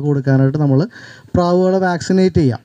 കൊടുക്കാനായിട്ട് നമ്മൾ പ്രാവുകളെ വാക്സിനേറ്റ് ചെയ്യാം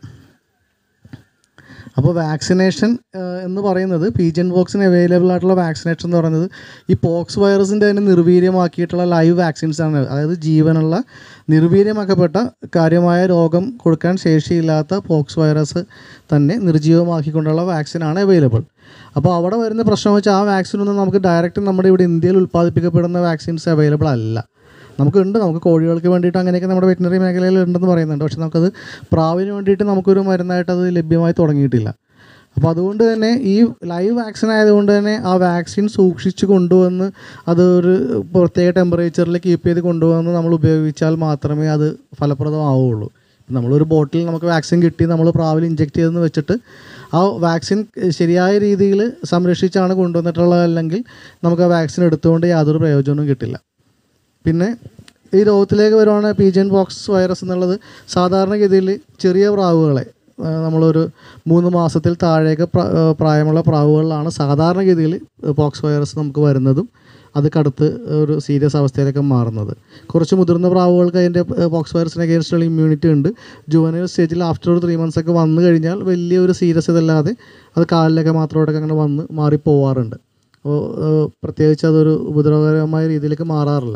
അപ്പോൾ വാക്സിനേഷൻ എന്ന് പറയുന്നത് പീജൻ പോക്സിന് അവൈലബിൾ ആയിട്ടുള്ള വാക്സിനേഷൻ എന്ന് പറയുന്നത് ഈ പോക്സ് വൈറസിൻ്റെ തന്നെ നിർവീര്യമാക്കിയിട്ടുള്ള ലൈവ് വാക്സിൻസ് ആണ് അതായത് ജീവനുള്ള നിർവീര്യമാക്കപ്പെട്ട കാര്യമായ രോഗം കൊടുക്കാൻ ശേഷിയില്ലാത്ത പോക്സ് വൈറസ് തന്നെ നിർജ്ജീവമാക്കിക്കൊണ്ടുള്ള വാക്സിനാണ് അവൈലബിൾ അപ്പോൾ അവിടെ വരുന്ന പ്രശ്നം വെച്ചാൽ ആ വാക്സിനൊന്നും നമുക്ക് ഡയറക്റ്റ് നമ്മുടെ ഇവിടെ ഇന്ത്യയിൽ ഉൽപ്പാദിപ്പിക്കപ്പെടുന്ന വാക്സിൻസ് അവൈലബിൾ അല്ല നമുക്കുണ്ട് നമുക്ക് കോഴികൾക്ക് വേണ്ടിയിട്ട് അങ്ങനെയൊക്കെ നമ്മുടെ വെറ്റിനറി മേഖലയിൽ ഉണ്ടെന്ന് പറയുന്നുണ്ട് പക്ഷെ നമുക്കത് പ്രാവിന് വേണ്ടിയിട്ട് നമുക്കൊരു മരുന്നായിട്ട് അത് ലഭ്യമായി തുടങ്ങിയിട്ടില്ല അപ്പോൾ അതുകൊണ്ട് തന്നെ ഈ ലൈവ് വാക്സിൻ ആയതുകൊണ്ട് തന്നെ ആ വാക്സിൻ സൂക്ഷിച്ച് കൊണ്ടുവന്ന് അത് ഒരു പ്രത്യേക ടെമ്പറേച്ചറിൽ കീപ്പ് ചെയ്ത് കൊണ്ടുവന്ന് നമ്മൾ ഉപയോഗിച്ചാൽ മാത്രമേ അത് ഫലപ്രദമാവുകയുള്ളൂ നമ്മളൊരു ബോട്ടിൽ നമുക്ക് വാക്സിൻ കിട്ടി നമ്മൾ പ്രാവിൽ ഇഞ്ചെക്ട് ചെയ്തെന്ന് വെച്ചിട്ട് ആ വാക്സിൻ ശരിയായ രീതിയിൽ സംരക്ഷിച്ചാണ് കൊണ്ടുവന്നിട്ടുള്ളതല്ലെങ്കിൽ നമുക്ക് ആ വാക്സിൻ എടുത്തുകൊണ്ട് യാതൊരു പ്രയോജനവും കിട്ടില്ല പിന്നെ ഈ രോഗത്തിലേക്ക് വരുവാണെങ്കിൽ പീജൻ പോക്സ് വൈറസ് എന്നുള്ളത് സാധാരണഗതിയിൽ ചെറിയ പ്രാവുകളെ ആ, നമ്മളൊരു മൂന്ന് മാസത്തിൽ താഴേക്ക് പ്ര- ആ, പ്രായമുള്ള പ്രാവുകളിലാണ് സാധാരണഗതിയിൽ പോക്സ് വൈറസ് നമുക്ക് വരുന്നതും അത് കടുത്ത് ഒരു സീരിയസ് അവസ്ഥയിലേക്ക് മാറുന്നത് കുറച്ച് മുതിർന്ന പ്രാവുകൾക്ക് അതിൻ്റെ പോക്സ് വൈറസിന് അഗേൻസ്റ്റുള്ള ഇമ്മ്യൂണിറ്റി ഉണ്ട് ജുവനൽ സ്റ്റേജിൽ ആഫ്റ്റർ ഒരു ത്രീ മന്ത്സ് ഒക്കെ വന്നു കഴിഞ്ഞാൽ വലിയൊരു സീരിയസ് ഇതല്ലാതെ അത് കാലിലൊക്കെ മാത്രമായിട്ടൊക്കെ അങ്ങനെ വന്ന് മാറിപ്പോവാറുണ്ട് അപ്പോൾ പ്രത്യേകിച്ച് അതൊരു ഉപദ്രവകരമായ രീതിയിലേക്ക് മാറാറില്ല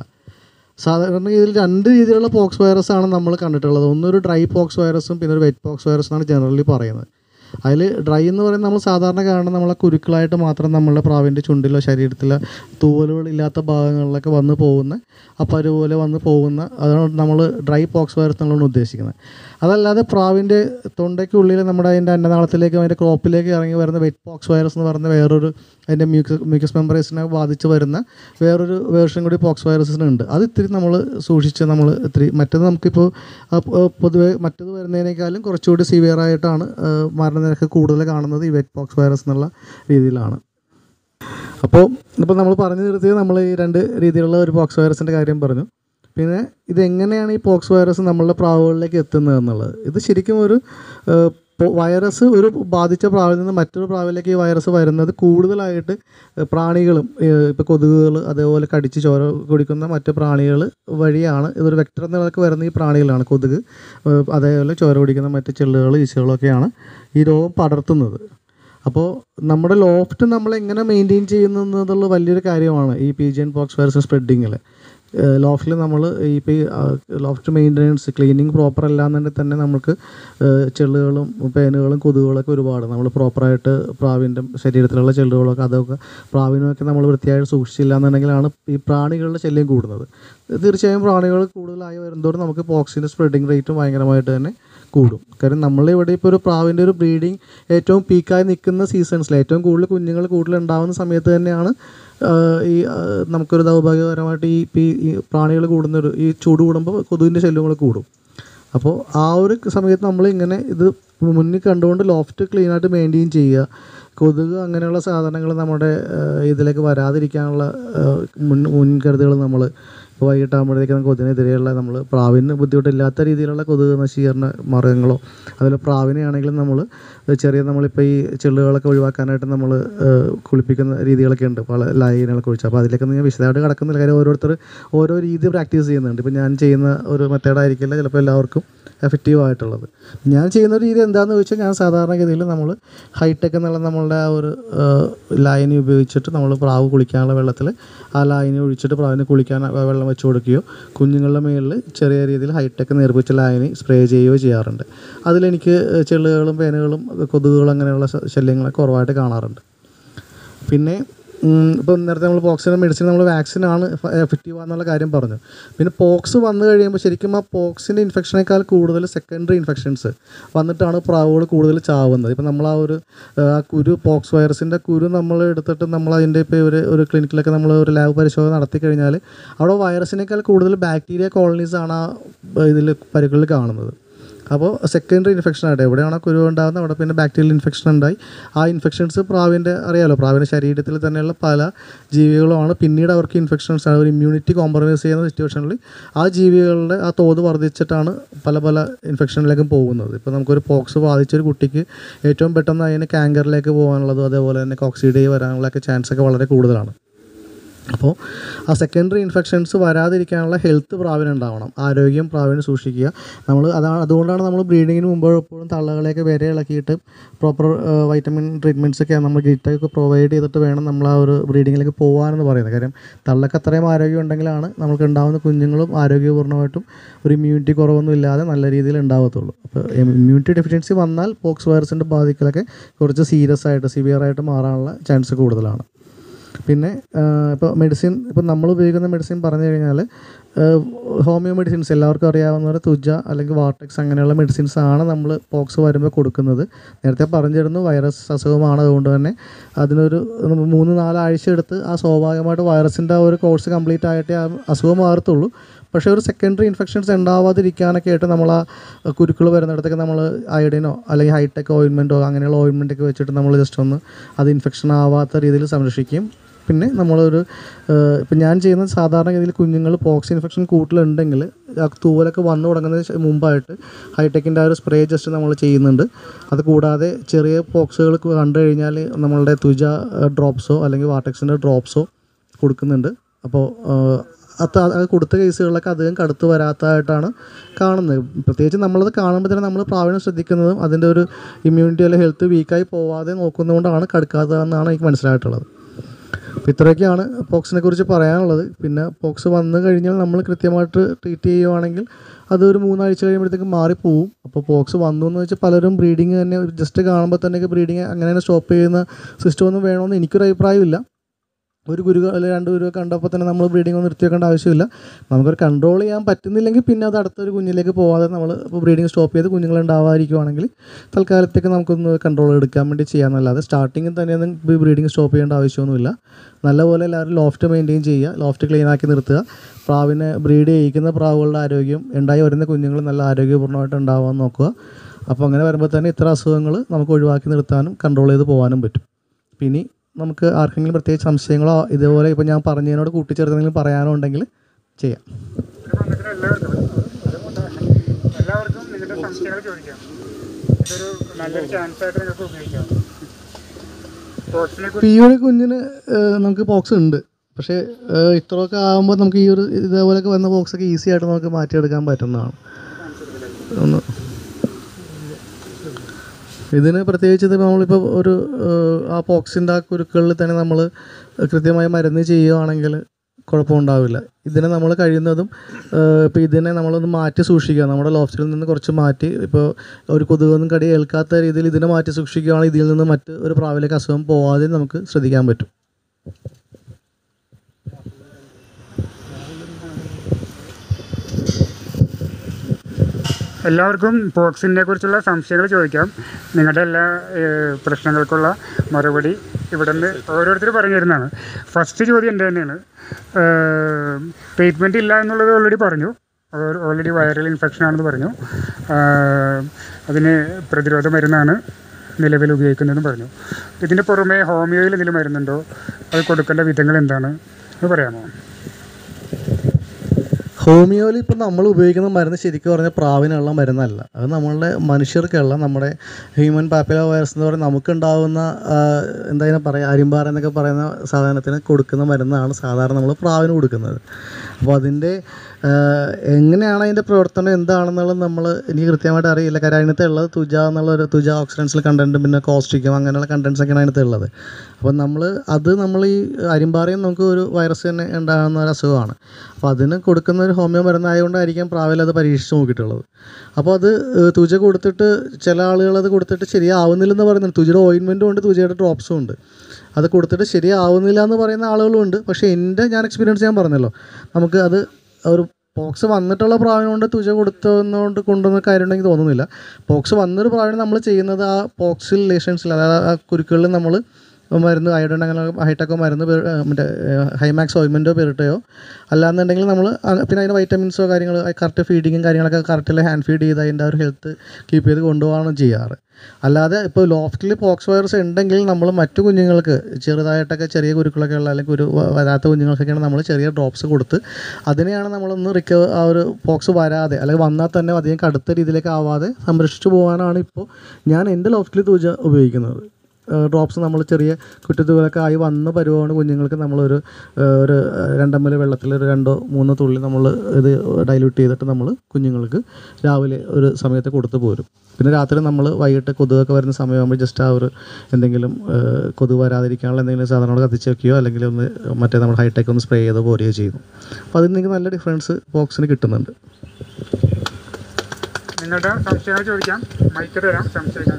സാധാരണ ഇതിൽ രണ്ട് രീതിയിലുള്ള പോക്സ് വൈറസ് ആണ് നമ്മൾ കണ്ടിട്ടുള്ളത് ഒന്നൊരു ഡ്രൈ പോക്സ് വൈറസും പിന്നെ ഒരു വെറ്റ് പോക്സ് വൈറസ് എന്നാണ് ജനറലി പറയുന്നത് അതിൽ ഡ്രൈ എന്ന് പറയുന്നത് നമ്മൾ സാധാരണ കാണുന്ന നമ്മളെ കുരുക്കളായിട്ട് മാത്രം നമ്മളുടെ പ്രാവിൻ്റെ ചുണ്ടിലോ ശരീരത്തിലോ തൂവലുകളില്ലാത്ത ഭാഗങ്ങളിലൊക്കെ വന്ന് പോകുന്ന അപ്പോൾ പോലെ വന്ന് പോകുന്ന അതാണ് നമ്മൾ ഡ്രൈ പോക്സ് വൈറസ് എന്നുള്ളതാണ് ഉദ്ദേശിക്കുന്നത് അതല്ലാതെ പ്രാവിൻ്റെ തൊണ്ടയ്ക്കുള്ളിൽ നമ്മുടെ അതിൻ്റെ അന്നനാളത്തിലേക്കും അതിൻ്റെ ക്രോപ്പിലേക്ക് ഇറങ്ങി വരുന്ന വെറ്റ് പോക്സ് വൈറസ് എന്ന് പറയുന്ന വേറൊരു അതിൻ്റെ മ്യൂക്കസ് മ്യൂക്കസ് മെമ്പറേസിനെ ബാധിച്ച് വരുന്ന വേറൊരു വേർഷൻ കൂടി പോക്സ് വൈറസിന് ഉണ്ട് അത് ഇത്തിരി നമ്മൾ സൂക്ഷിച്ച് നമ്മൾ ഇത്തിരി മറ്റത് നമുക്കിപ്പോൾ ആ, ആ, പൊതുവെ മറ്റത് വരുന്നതിനേക്കാളും കുറച്ചുകൂടി സിവിയർ ആയിട്ടാണ് ആ, മരണനിരക്ക് കൂടുതൽ കാണുന്നത് ഈ വെറ്റ് പോക്സ് വൈറസ് എന്നുള്ള രീതിയിലാണ് അപ്പോൾ ഇപ്പോൾ നമ്മൾ പറഞ്ഞു നിർത്തിയത് നമ്മൾ ഈ രണ്ട് രീതിയിലുള്ള ഒരു പോക്സ് വൈറസിൻ്റെ കാര്യം പറഞ്ഞു പിന്നെ ഇതെങ്ങനെയാണ് ഈ പോക്സ് വൈറസ് നമ്മളുടെ പ്രാവുകളിലേക്ക് എത്തുന്നത് എന്നുള്ളത് ഇത് ശരിക്കും ഒരു ഏഹ്, പൊ- വൈറസ് ഒരു ബാധിച്ച പ്രാവിൽ നിന്ന് മറ്റൊരു പ്രാവിലേക്ക് ഈ വൈറസ് വരുന്നത് കൂടുതലായിട്ട് ഏഹ്, പ്രാണികളും ഇപ്പോൾ കൊതുകുകൾ അതേപോലെ കടിച്ച് ചോര കുടിക്കുന്ന മറ്റ് പ്രാണികൾ വഴിയാണ് ഇതൊരു വെക്ടർ നിലക്ക് വരുന്ന ഈ പ്രാണികളാണ് കൊതുക് ഏഹ്, അതേപോലെ ചോര കുടിക്കുന്ന മറ്റ് ചെള്ളുകൾ ഈച്ചകളൊക്കെയാണ് ഈ രോഗം പടർത്തുന്നത് അപ്പോൾ നമ്മുടെ ലോഫ്റ്റ് നമ്മൾ എങ്ങനെ മെയിൻറ്റെയിൻ ചെയ്യുന്നു എന്നുള്ളത് വലിയൊരു കാര്യമാണ് ഈ P G N pox virus സ്പ്രെഡിങ്ങിൽ ലോഫ്റ്റിൽ നമ്മൾ ഇപ്പോൾ ഈ ലോഫ്റ്റ് മെയിൻ്റനൻസ് ക്ലീനിങ് പ്രോപ്പർ അല്ലാന്നുണ്ടെങ്കിൽ തന്നെ നമുക്ക് ഏഹ്, ചെള്ളുകളും പേനുകളും കൊതുകുകളൊക്കെ ഒരുപാട് നമ്മൾ പ്രോപ്പറായിട്ട് പ്രാവിൻ്റെ ശരീരത്തിലുള്ള ചെള്ളുകളൊക്കെ അതൊക്കെ പ്രാവിനൊക്കെ നമ്മൾ വൃത്തിയായിട്ട് സൂക്ഷിച്ചില്ല എന്നുണ്ടെങ്കിലാണ് ഈ പ്രാണികളുടെ ശല്യം കൂടുന്നത് തീർച്ചയായും പ്രാണികൾ കൂടുതലായി വരുന്നതോടെ നമുക്ക് പോക്സിൻ്റെ സ്പ്രെഡിങ് റേറ്റും ഭയങ്കരമായിട്ട് തന്നെ കൂടും കാരണം നമ്മളിവിടെ ഇപ്പോൾ ഒരു പ്രാവിൻ്റെ ഒരു ബ്രീഡിങ് ഏറ്റവും പീക്കായി നിൽക്കുന്ന സീസൺസിൽ ഏറ്റവും കൂടുതൽ കുഞ്ഞുങ്ങൾ കൂടുതൽ ഉണ്ടാകുന്ന സമയത്ത് തന്നെയാണ് ആഹ് ഈ ആഹ് നമുക്കൊരു ദൗർഭാഗ്യകരമായിട്ട് ഈ പി- ഈ പ്രാണികൾ കൂടുന്നൊരു ഈ ചൂട് കൂടുമ്പോൾ കൊതുകിൻ്റെ ശല്യങ്ങൾ കൂടും അപ്പോൾ ആ ഒരു സമയത്ത് നമ്മൾ ഇങ്ങനെ ഇത് മുന്നിൽ കണ്ടുകൊണ്ട് ലോഫ്റ്റ് ക്ലീനായിട്ട് മെയിൻറ്റെയിൻ ചെയ്യുക കൊതുക് അങ്ങനെയുള്ള സാധനങ്ങൾ നമ്മുടെ ആഹ് ഇതിലേക്ക് വരാതിരിക്കാനുള്ള ആഹ് മുൻ മുൻകരുതലുകൾ നമ്മൾ ഇപ്പോൾ വൈകിട്ടാകുമ്പോഴത്തേക്കും കൊതുകിനെതിരെയുള്ള നമ്മൾ പ്രാവിന് ബുദ്ധിമുട്ടില്ലാത്ത രീതിയിലുള്ള കൊതുക് നശീകരണ മാർഗ്ഗങ്ങളോ അതുപോലെ പ്രാവിനെയാണെങ്കിലും നമ്മൾ ചെറിയ നമ്മളിപ്പോൾ ഈ ചെള്ളുകളൊക്കെ ഒഴിവാക്കാനായിട്ട് നമ്മൾ കുളിപ്പിക്കുന്ന രീതികളൊക്കെ ഉണ്ട് പല ലൈനുകളൊക്കെ ഒഴിച്ച് അപ്പോൾ അതിലേക്കൊന്നും ഞാൻ വിശദമായിട്ട് കിടക്കുന്നില്ല കാര്യം ഓരോരുത്തർ ഓരോ രീതി പ്രാക്ടീസ് ചെയ്യുന്നുണ്ട് ഇപ്പോൾ ഞാൻ ചെയ്യുന്ന ഒരു മെത്തേഡായിരിക്കില്ല ചിലപ്പോൾ എല്ലാവർക്കും എഫക്റ്റീവ് ആയിട്ടുള്ളത് ഞാൻ ചെയ്യുന്ന ഒരു രീതി എന്താണെന്ന് ചോദിച്ചാൽ ഞാൻ സാധാരണഗതിയിൽ നമ്മൾ ഹൈടെക് എന്നുള്ള നമ്മളുടെ ആ ഒരു ലൈനി ഉപയോഗിച്ചിട്ട് നമ്മൾ പ്രാവ് കുളിക്കാനുള്ള വെള്ളത്തിൽ ആ ലൈനി ഒഴിച്ചിട്ട് പ്രാവിന് കുളിക്കാൻ ആ വെള്ളം വെച്ച് കൊടുക്കുകയോ കുഞ്ഞുങ്ങളുടെ മുകളിൽ ചെറിയ രീതിയിൽ ഹൈടെക് നിർമ്മിച്ച ലൈനി സ്പ്രേ ചെയ്യുകയോ ചെയ്യാറുണ്ട് അതിലെനിക്ക് ചെള്ളുകളും പേനുകളും കൊതുകുകളും അങ്ങനെയുള്ള ശ- ശല്യങ്ങളൊക്കെ കുറവായിട്ട് കാണാറുണ്ട് പിന്നെ ഉം, ഇപ്പം നേരത്തെ നമ്മൾ പോക്സിൻ്റെ മെഡിസിൻ നമ്മൾ വാക്സിനാണ് എഫക്റ്റീവ് എന്നുള്ള കാര്യം പറഞ്ഞു പിന്നെ പോക്സ് വന്നു കഴിയുമ്പോൾ ശരിക്കും ആ പോക്സിൻ്റെ ഇൻഫെക്ഷനേക്കാൾ കൂടുതൽ സെക്കൻഡറി ഇൻഫെക്ഷൻസ് വന്നിട്ടാണ് പ്രാവുകൾ കൂടുതൽ ചാവുന്നത് ഇപ്പം നമ്മൾ ആ ഒരു ആ കുരു പോക്സ് വൈറസിൻ്റെ കുരു നമ്മൾ എടുത്തിട്ട് നമ്മൾ അതിൻ്റെ ഇപ്പോൾ ഒരു ഒരു ക്ലിനിക്കിലൊക്കെ നമ്മൾ ഒരു ലാബ് പരിശോധന നടത്തി കഴിഞ്ഞാൽ അവിടെ വൈറസിനേക്കാൾ കൂടുതൽ ബാക്ടീരിയ കോളനീസ് ആണ് ആ ഇതിൽ പരുക്കളിൽ കാണുന്നത് അപ്പോൾ സെക്കൻഡറി ഇൻഫെക്ഷൻ ആയിട്ട് എവിടെയാണോ കുരു ഉണ്ടാകുന്നത് അവിടെ പിന്നെ ബാക്ടീരിയൽ ഇൻഫെക്ഷൻ ഉണ്ടായി ആ ഇൻഫെക്ഷൻസ് പ്രാവിൻ്റെ അറിയാലോ പ്രാവിൻ്റെ ശരീരത്തിൽ തന്നെയുള്ള പല ജീവികളുമാണ് പിന്നീട് അവർക്ക് ഇൻഫെക്ഷൻസ് ആണ് ഒരു ഇമ്മ്യൂണിറ്റി കോംപ്രമൈസ് ചെയ്യുന്ന സിറ്റുവേഷനിൽ ആ ജീവികളുടെ ആ തോത് വർദ്ധിച്ചിട്ടാണ് പല പല ഇൻഫെക്ഷനിലേക്കും പോകുന്നത് ഇപ്പോൾ നമുക്കൊരു പോക്സ് ബാധിച്ചൊരു കുട്ടിക്ക് ഏറ്റവും പെട്ടെന്ന് അതിന് കാങ്കറിലേക്ക് പോകാനുള്ളതും അതേപോലെ തന്നെ കോക്സിഡേ വരാനുള്ളൊക്കെ ചാൻസ് ഒക്കെ വളരെ കൂടുതലാണ് അപ്പോൾ ആ സെക്കൻഡറി ഇൻഫെക്ഷൻസ് വരാതിരിക്കാനുള്ള ഹെൽത്ത് പ്രാവിന് ഉണ്ടാവണം ആരോഗ്യം പ്രാവിന് സൂക്ഷിക്കുക നമ്മൾ അതാണ് അതുകൊണ്ടാണ് നമ്മൾ ബ്രീഡിങ്ങിന് മുമ്പ് എപ്പോഴും തള്ളകളെയൊക്കെ വരെ ഇളക്കിയിട്ട് പ്രോപ്പർ വൈറ്റമിൻ ട്രീറ്റ്മെൻറ്റ്സ് ഒക്കെ നമ്മൾ ഗിറ്റൊക്കെ പ്രൊവൈഡ് ചെയ്തിട്ട് വേണം നമ്മൾ ആ ഒരു ബ്രീഡിങ്ങിലേക്ക് പോകാനെന്ന് പറയുന്നത് കാര്യം തള്ളക്ക് അത്രയും ആരോഗ്യം ഉണ്ടെങ്കിലാണ് നമുക്ക് ഉണ്ടാകുന്ന കുഞ്ഞുങ്ങളും ആരോഗ്യപൂർണ്ണമായിട്ടും ഒരു ഇമ്മ്യൂണിറ്റി കുറവൊന്നും ഇല്ലാതെ നല്ല രീതിയിൽ ഉണ്ടാവത്തുള്ളൂ അപ്പോൾ ഇമ്മ്യൂണിറ്റി ഡെഫിഷ്യൻസി വന്നാൽ പോക്സ് വൈറസിൻ്റെ ബാധിക്കലൊക്കെ കുറച്ച് സീരിയസ് ആയിട്ട് സിവിയർ ആയിട്ട് മാറാനുള്ള ചാൻസ് കൂടുതലാണ് പിന്നെ ഇപ്പോൾ മെഡിസിൻ ഇപ്പോൾ നമ്മൾ ഉപയോഗിക്കുന്ന മെഡിസിൻ പറഞ്ഞു കഴിഞ്ഞാൽ ഹോമിയോ മെഡിസിൻസ് എല്ലാവർക്കും അറിയാവുന്ന പോലെ തുജ അല്ലെങ്കിൽ വാർട്ടെക്സ് അങ്ങനെയുള്ള മെഡിസിൻസ് ആണ് നമ്മൾ പോക്സ് വരുമ്പോൾ കൊടുക്കുന്നത് നേരത്തെ പറഞ്ഞിരുന്നു വൈറസ് അസുഖമാണ് അതുകൊണ്ട് തന്നെ അതിനൊരു മൂന്ന് നാലാഴ്ച എടുത്ത് ആ സ്വാഭാവികമായിട്ട് വൈറസിൻ്റെ ആ ഒരു കോഴ്സ് കംപ്ലീറ്റ് ആയിട്ടേ ആ അസുഖം മാറത്തുള്ളൂ പക്ഷേ ഒരു സെക്കൻഡറി ഇൻഫെക്ഷൻസ് ഉണ്ടാവാതിരിക്കാനൊക്കെ ആയിട്ട് നമ്മൾ ആ കുരുക്കൾ വരുന്നിടത്തൊക്കെ നമ്മൾ അയഡിനോ അല്ലെങ്കിൽ ഹൈടെക് ഓയിൻമെൻറ്റോ അങ്ങനെയുള്ള ഓയിൻമെൻറ്റൊക്കെ വെച്ചിട്ട് നമ്മൾ ജസ്റ്റ് ഒന്ന് അത് ഇൻഫെക്ഷൻ ആവാത്ത രീതിയിൽ സംരക്ഷിക്കും പിന്നെ നമ്മളൊരു ഇപ്പം ഞാൻ ചെയ്യുന്ന സാധാരണ ഗതിയിൽ കുഞ്ഞുങ്ങൾ പോക്സ് ഇൻഫെക്ഷൻ കൂട്ടിലുണ്ടെങ്കിൽ ആ തൂവലൊക്കെ വന്നു തുടങ്ങുന്നതിന് ശേ- മുമ്പായിട്ട് ഹൈടെക്കിൻ്റെ ആ ഒരു സ്പ്രേ ജസ്റ്റ് നമ്മൾ ചെയ്യുന്നുണ്ട് അത് കൂടാതെ ചെറിയ പോക്സുകൾ കണ്ടു കഴിഞ്ഞാൽ നമ്മളുടെ തുജ ഡ്രോപ്സോ അല്ലെങ്കിൽ വാർട്ടെക്സിൻ്റെ ഡ്രോപ്സോ കൊടുക്കുന്നുണ്ട് അപ്പോൾ അത് അത് കൊടുത്ത കേസുകളിലൊക്കെ അധികം കടുത്ത് വരാത്തതായിട്ടാണ് കാണുന്നത് പ്രത്യേകിച്ച് നമ്മളത് കാണുമ്പോൾ തന്നെ നമ്മൾ പ്രാവീണ്യം ശ്രദ്ധിക്കുന്നതും അതിൻ്റെ ഒരു ഇമ്മ്യൂണിറ്റി അല്ലെങ്കിൽ ഹെൽത്ത് വീക്കായി പോവാതെ നോക്കുന്നതുകൊണ്ടാണ് കടുക്കാത്തതെന്നാണ് എനിക്ക് മനസ്സിലായിട്ടുള്ളത് അപ്പോൾ ഇത്രയൊക്കെയാണ് പോക്സിനെ കുറിച്ച് പറയാനുള്ളത് പിന്നെ പോക്സ് വന്നു കഴിഞ്ഞാൽ നമ്മൾ കൃത്യമായിട്ട് ട്രീറ്റ് ചെയ്യുവാണെങ്കിൽ അതൊരു മൂന്നാഴ്ച കഴിയുമ്പോഴത്തേക്ക് മാറിപ്പോവും അപ്പോൾ പോക്സ് വന്നു എന്ന് വെച്ചാൽ പലരും ബ്രീഡിങ് തന്നെ ജസ്റ്റ് കാണുമ്പോൾ തന്നെ ബ്രീഡിങ് അങ്ങനെ തന്നെ സ്റ്റോപ്പ് ചെയ്യുന്ന സിസ്റ്റം ഒന്നും വേണമെന്ന് എനിക്കൊരു അഭിപ്രായമില്ല ഒരു ഗുരു അല്ലെങ്കിൽ രണ്ട് ഗുരുവെ കണ്ടപ്പോൾ തന്നെ നമ്മൾ ബ്രീഡിംഗ് ഒന്നും നിർത്തി വെക്കേണ്ട ആവശ്യമില്ല നമുക്കൊരു കൺട്രോൾ ചെയ്യാൻ പറ്റുന്നില്ലെങ്കിൽ പിന്നെ അത് അടുത്തൊരു കുഞ്ഞിലേക്ക് പോകാതെ നമ്മൾ ഇപ്പോൾ ബ്രീഡിംഗ് സ്റ്റോപ്പ് ചെയ്ത് കുഞ്ഞുങ്ങൾ ഉണ്ടാവാതിരിക്കുവാണെങ്കിൽ തൽക്കാലത്തേക്ക് നമുക്കൊന്ന് കൺട്രോൾ എടുക്കാൻ വേണ്ടി ചെയ്യാമെന്നല്ലാതെ സ്റ്റാർട്ടിങ്ങിൽ തന്നെ ഒന്നും ബ്രീഡിംഗ് സ്റ്റോപ്പ് ചെയ്യേണ്ട ആവശ്യമൊന്നുമില്ല നല്ലപോലെ എല്ലാവരും ലോഫ്റ്റ് മെയിൻറ്റെയിൻ ചെയ്യുക ലോഫ്റ്റ് ക്ലീൻ ആക്കി നിർത്തുക പ്രാവിനെ ബ്രീഡ് ചെയ്യിക്കുന്ന പ്രാവുകളുടെ ആരോഗ്യം ഉണ്ടായി വരുന്ന കുഞ്ഞുങ്ങൾ നല്ല ആരോഗ്യപൂർണ്ണമായിട്ട് ഉണ്ടാവാൻ നോക്കുക അപ്പോൾ അങ്ങനെ വരുമ്പോൾ തന്നെ ഇത്ര അസുഖങ്ങൾ നമുക്ക് ഒഴിവാക്കി നിർത്താനും കൺട്രോൾ ചെയ്ത് പോകാനും പറ്റും പിന്നെ നമുക്ക് ആർക്കെങ്കിലും പ്രത്യേകിച്ച് സംശയങ്ങളോ ഇതുപോലെ ഇപ്പോൾ ഞാൻ പറഞ്ഞതിനോട് കൂട്ടിച്ചേർത്തെങ്കിലും പറയാനോ ഉണ്ടെങ്കിൽ ചെയ്യാം ഇവിടെ വന്നിട്ട് എല്ലാവർക്കും അതുകൊണ്ട് എല്ലാവർക്കും നിങ്ങളുടെ സംശയങ്ങൾ ചോദിക്കാം ഇതൊരു നല്ലൊരു ചാൻസ് ആയിട്ട് നിങ്ങൾക്ക് ഉപയോഗിക്കാം സ്പോർട്സിനെ ഇപ്പോൾ ഈ ഒരു കുഞ്ഞിന് ഏഹ്, നമുക്ക് പോക്സ് ഉണ്ട് പക്ഷേ ഏഹ്, ഇത്രയൊക്കെ ആകുമ്പോൾ നമുക്ക് ഈ ഒരു ഇതേപോലെയൊക്കെ വന്ന ബോക്സൊക്കെ ഈസി ആയിട്ട് നമുക്ക് മാറ്റിയെടുക്കാൻ പറ്റുന്നതാണ് ഒന്ന് ഇതിന് പ്രത്യേകിച്ച് ഇത് നമ്മളിപ്പോൾ ഒരു ഏഹ്, ആ പോക്സിൻ്റെ ആ കുരുക്കളിൽ തന്നെ നമ്മൾ കൃത്യമായി മരുന്ന് ചെയ്യുകയാണെങ്കിൽ കുഴപ്പമുണ്ടാവില്ല ഇതിനെ നമ്മൾ കഴിയുന്നതും ഇപ്പോൾ ഇതിനെ നമ്മളൊന്ന് മാറ്റി സൂക്ഷിക്കുക നമ്മുടെ ലോഫ്റ്റിൽ നിന്ന് കുറച്ച് മാറ്റി ഇപ്പോൾ ഒരു കൊതുകൊന്നും കടി ഏൽക്കാത്ത രീതിയിൽ ഇതിനെ മാറ്റി സൂക്ഷിക്കുകയാണെങ്കിൽ ഇതിൽ നിന്ന് മറ്റ് ഒരു പ്രാവിലേക്ക് അസുഖം പോവാതെ നമുക്ക് ശ്രദ്ധിക്കാൻ പറ്റും എല്ലാവർക്കും പോക്സിനെ കുറിച്ചുള്ള സംശയങ്ങൾ ചോദിക്കാം നിങ്ങളുടെ എല്ലാ ഏഹ്, പ്രശ്നങ്ങൾക്കുള്ള മറുപടി ഇവിടെ നിന്ന് ഓരോരുത്തർ പറഞ്ഞു തരുന്നതാണ് ഫസ്റ്റ് ചോദ്യം എൻ്റെ തന്നെയാണ് ട്രീറ്റ്മെൻറ്റ് ഇല്ല എന്നുള്ളത് ഓൾറെഡി പറഞ്ഞു ഓൾറെഡി വൈറൽ ഇൻഫെക്ഷൻ ആണെന്ന് പറഞ്ഞു ഏഹ്, അതിന് പ്രതിരോധ മരുന്നാണ് നിലവിൽ ഉപയോഗിക്കുന്നതെന്ന് പറഞ്ഞു ഇതിന് പുറമെ ഹോമിയോയിൽ എന്തെങ്കിലും മരുന്നുണ്ടോ അത് കൊടുക്കേണ്ട വിധങ്ങൾ എന്താണ് അത് പറയാമോ ഹോമിയോയിൽ ഇപ്പം നമ്മൾ ഉപയോഗിക്കുന്ന മരുന്ന് ശരിക്കും പറഞ്ഞാൽ പ്രാവിനുള്ള മരുന്നല്ല അത് നമ്മളുടെ മനുഷ്യർക്കുള്ള നമ്മുടെ ഹ്യൂമൻ പാപ്പില വൈറസ് എന്ന് പറയുന്ന നമുക്കുണ്ടാവുന്ന ആ, എന്താ ഇതിനെ പറയുക അരിമ്പാറ എന്നൊക്കെ പറയുന്ന സാധനത്തിന് കൊടുക്കുന്ന മരുന്നാണ് സാധാരണ നമ്മൾ പ്രാവിന് കൊടുക്കുന്നത് അപ്പോൾ അതിൻ്റെ ആ, എങ്ങനെയാണ് അതിൻ്റെ പ്രവർത്തനം എന്താണെന്നുള്ളത് നമ്മൾ എനിക്ക് കൃത്യമായിട്ട് അറിയില്ല കാര്യം അതിനകത്ത് ഉള്ളത് തുജ എന്നുള്ള ഒരു തുജ ഓക്സിഡൻസിൽ കണ്ടൻറ്റും പിന്നെ കോസ്റ്റിക്കും അങ്ങനെയുള്ള കണ്ടൻസ് ഒക്കെയാണ് അതിനകത്ത് ഉള്ളത് അപ്പോൾ നമ്മൾ അത് നമ്മൾ ഈ അരിമ്പാറയും നമുക്ക് ഒരു വൈറസ് തന്നെ ഉണ്ടാകുന്ന ഒരു അസുഖമാണ് അപ്പോൾ അതിന് കൊടുക്കുന്ന ഒരു ഹോമിയോ മരുന്നായതുകൊണ്ടായിരിക്കാം പ്രാവിൽ അത് പരീക്ഷിച്ച് നോക്കിയിട്ടുള്ളത് അപ്പോൾ അത് ഏഹ്, തുജ കൊടുത്തിട്ട് ചില ആളുകൾ അത് കൊടുത്തിട്ട് ശരിയാവുന്നില്ലെന്ന് പറയുന്നുണ്ട് തുജയുടെ ഓയിൻമെൻറ്റും ഉണ്ട് തുജയുടെ ഡ്രോപ്സും ഉണ്ട് അത് കൊടുത്തിട്ട് ശരിയാവുന്നില്ല എന്ന് പറയുന്ന ആളുകളും ഉണ്ട് പക്ഷേ എൻ്റെ ഞാൻ എക്സ്പീരിയൻസ് ഞാൻ പറഞ്ഞല്ലോ നമുക്ക് അത് ഒരു പോക്സ് വന്നിട്ടുള്ള പ്രാവിനെ കൊണ്ട് തുജ കൊടുത്തതുകൊണ്ട് കൊണ്ടുവന്ന കാര്യം ഉണ്ടെങ്കിൽ തോന്നുന്നില്ല പോക്സ് വന്നൊരു പ്രാവിനെ നമ്മൾ ചെയ്യുന്നത് ആ പോക്സിൽ ലേഷൻസിൽ അതായത് ആ കുരുക്കളിൽ നമ്മൾ മരുന്ന് അയഡൻ അങ്ങനെ ഹൈടെക്കോ മരുന്ന് പെ- ഏഹ് മറ്റേ ഹൈമാക്സ് ഓയിൻമെൻറ്റോ പെരിട്ടയോ അല്ലാന്നുണ്ടെങ്കിൽ നമ്മൾ പിന്നെ അതിന് വൈറ്റമിൻസോ കാര്യങ്ങൾ കറക്റ്റ് ഫീഡിങ്ങും കാര്യങ്ങളൊക്കെ കറക്റ്റിൽ ഹാൻഡ് ഫീഡ് ചെയ്ത് അതിൻ്റെ ആ ഒരു ഹെൽത്ത് കീപ്പ് ചെയ്ത് കൊണ്ടുപോകാണ് ചെയ്യാറ് അല്ലാതെ ഇപ്പോൾ ലോഫ്റ്റിൽ പോക്സ് വൈറസ് ഉണ്ടെങ്കിൽ നമ്മൾ മറ്റു കുഞ്ഞുങ്ങൾക്ക് ചെറുതായിട്ടൊക്കെ ചെറിയ കുരുക്കളൊക്കെ ഉള്ള അല്ലെങ്കിൽ ഒരു വ- വരാത്ത കുഞ്ഞുങ്ങൾക്കൊക്കെയാണ് നമ്മൾ ചെറിയ ഡ്രോപ്സ് കൊടുത്ത് അതിനെയാണ് നമ്മളൊന്ന് റിക്കവർ ആ ഒരു പോക്സ് വരാതെ അല്ലെങ്കിൽ വന്നാൽ തന്നെ അധികം കടുത്ത രീതിയിലേക്ക് ആവാതെ സംരക്ഷിച്ചു പോകാനാണ് ഇപ്പോൾ ഞാൻ എൻ്റെ ലോഫ്റ്റിൽ തൂജ ഉപയോഗിക്കുന്നത് ഡ്രോപ്സ് നമ്മൾ ചെറിയ കുറ്റത്തുകളൊക്കെ ആയി വന്ന പരുവമാണ് കുഞ്ഞുങ്ങൾക്ക് നമ്മളൊരു ആ, ഒരു രണ്ടമ്പല് വെള്ളത്തിൽ ഒരു രണ്ടോ മൂന്നോ തുള്ളി നമ്മൾ ഇത് ഡൈല്യൂട്ട് ചെയ്തിട്ട് നമ്മൾ കുഞ്ഞുങ്ങൾക്ക് രാവിലെ ഒരു സമയത്ത് കൊടുത്തു പോരും പിന്നെ രാത്രി നമ്മൾ വൈകിട്ട് കൊതുകൊക്കെ വരുന്ന സമയമാകുമ്പോൾ ജസ്റ്റ് ആ ഒരു എന്തെങ്കിലും ആ, കൊതുക് വരാതിരിക്കാനുള്ള എന്തെങ്കിലും സാധനങ്ങൾ കത്തിച്ച് വെക്കുകയോ അല്ലെങ്കിൽ ഒന്ന് മറ്റേ നമ്മൾ ഹൈടെക് ഒന്ന് സ്പ്രേ ചെയ്ത് പോരുകയോ ചെയ്യുന്നു അപ്പോൾ അതിൽ നിന്ന് നല്ല ഡിഫറൻസ് ബോക്സിന് കിട്ടുന്നുണ്ട് നിങ്ങളുടെ സംശയങ്ങൾ ചോദിക്കാം മൈക്ക് തരാം സംശയങ്ങൾ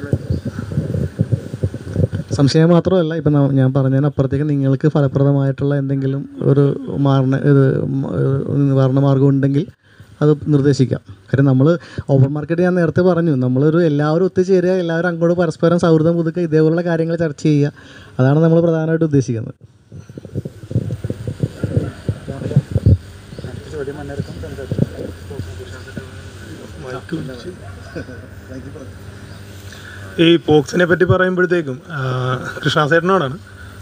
സംശയം മാത്രമല്ല ഇപ്പം ന- ഞാൻ പറഞ്ഞതിനപ്പുറത്തേക്ക് നിങ്ങൾക്ക് ഫലപ്രദമായിട്ടുള്ള എന്തെങ്കിലും ഒരു മാരണ ഇത് മ- ഏഹ് നിവാരണ മാർഗം ഉണ്ടെങ്കിൽ അത് നിർദ്ദേശിക്കാം കാര്യം നമ്മൾ ഓപ്പൺ മാർക്കറ്റ് ഞാൻ നേരത്തെ പറഞ്ഞു നമ്മളൊരു എല്ലാവരും ഒത്തുചേരുക എല്ലാവരും അങ്ങോട്ട് പരസ്പരം സൗഹൃദം പുതുക്കുക ഇതേപോലുള്ള കാര്യങ്ങൾ ചർച്ച ചെയ്യുക അതാണ് നമ്മൾ പ്രധാനമായിട്ട് ഉദ്ദേശിക്കുന്നത് ചോദ്യം വന്നെടുക്കും ഈ പോക്സിനെ പറ്റി പറയുമ്പോഴത്തേക്കും കൃഷ്ണാസേട്ടനോടാണ്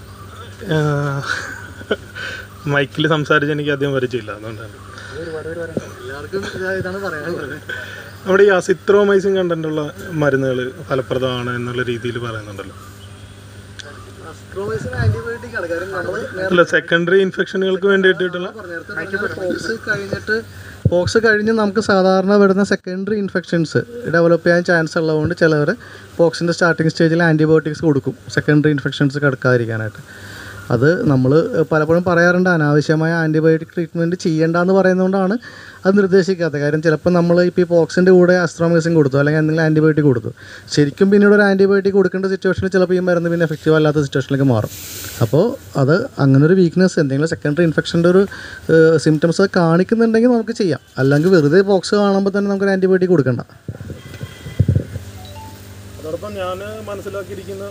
മൈക്കിൽ സംസാരിച്ച് എനിക്ക് അധികം പരിചയമില്ല അതുകൊണ്ടാണ് എല്ലാവർക്കും ഇതാണ് പറയാനുള്ളത് നമ്മുടെ ഈ അസിത്രോമൈസിൻ കണ്ടന്റുള്ള മരുന്നുകൾ ഫലപ്രദമാണ് എന്നുള്ള രീതിയിൽ പറയുന്നുണ്ടല്ലോ ആൻറ്റിബയോട്ടിക് ആണ് കാര്യം നമ്മൾ അല്ല സെക്കൻഡറി ഇൻഫെക്ഷനുകൾക്ക് വേണ്ടിയിട്ടുള്ള പോക്സ് കഴിഞ്ഞിട്ട് പോക്സ് കഴിഞ്ഞ് നമുക്ക് സാധാരണ വരുന്ന സെക്കൻഡറി ഇൻഫെക്ഷൻസ് ഡെവലപ്പ് ചെയ്യാൻ ചാൻസ് ഉള്ളതുകൊണ്ട് ചിലവർ പോക്സിൻ്റെ സ്റ്റാർട്ടിങ് സ്റ്റേജിൽ ആൻറ്റിബയോട്ടിക്സ് കൊടുക്കും സെക്കൻഡറി ഇൻഫെക്ഷൻസ് കിടക്കാതിരിക്കാനായിട്ട് അത് നമ്മൾ പലപ്പോഴും പറയാറുണ്ട് അനാവശ്യമായ ആൻറ്റിബയോട്ടിക് ട്രീറ്റ്മെൻറ്റ് ചെയ്യേണ്ടെന്ന് പറയുന്നതുകൊണ്ടാണ് അത് നിർദ്ദേശിക്കാത്തത് കാര്യം ചിലപ്പോൾ നമ്മൾ ഇപ്പോൾ ഈ പോക്സിൻ്റെ കൂടെ അസ്ട്രോമൈസിൻ കൊടുത്തു അല്ലെങ്കിൽ എന്തെങ്കിലും ആൻറ്റിബയോട്ടിക് കൊടുത്തു ശരിക്കും പിന്നീട് ഒരു ആൻറ്റിബയോട്ടിക് കൊടുക്കേണ്ട സിറ്റുവേഷനിൽ ചിലപ്പോൾ ഈ മരുന്ന് പിന്നെ എഫക്റ്റീവ് അല്ലാത്ത സിറ്റുവേഷനിലേക്ക് മാറും അപ്പോൾ അത് അങ്ങനെ ഒരു വീക്ക്നെസ് എന്തെങ്കിലും സെക്കൻഡറി ഇൻഫെക്ഷൻ്റെ ഒരു സിംറ്റംസ് കാണിക്കുന്നുണ്ടെങ്കിൽ നമുക്ക് ചെയ്യാം അല്ലെങ്കിൽ വെറുതെ പോക്സ് കാണുമ്പോൾ തന്നെ നമുക്കൊരു ആൻറ്റിബയോട്ടിക് കൊടുക്കണ്ട അതോടൊപ്പം ഞാൻ മനസ്സിലാക്കിയിരിക്കുന്ന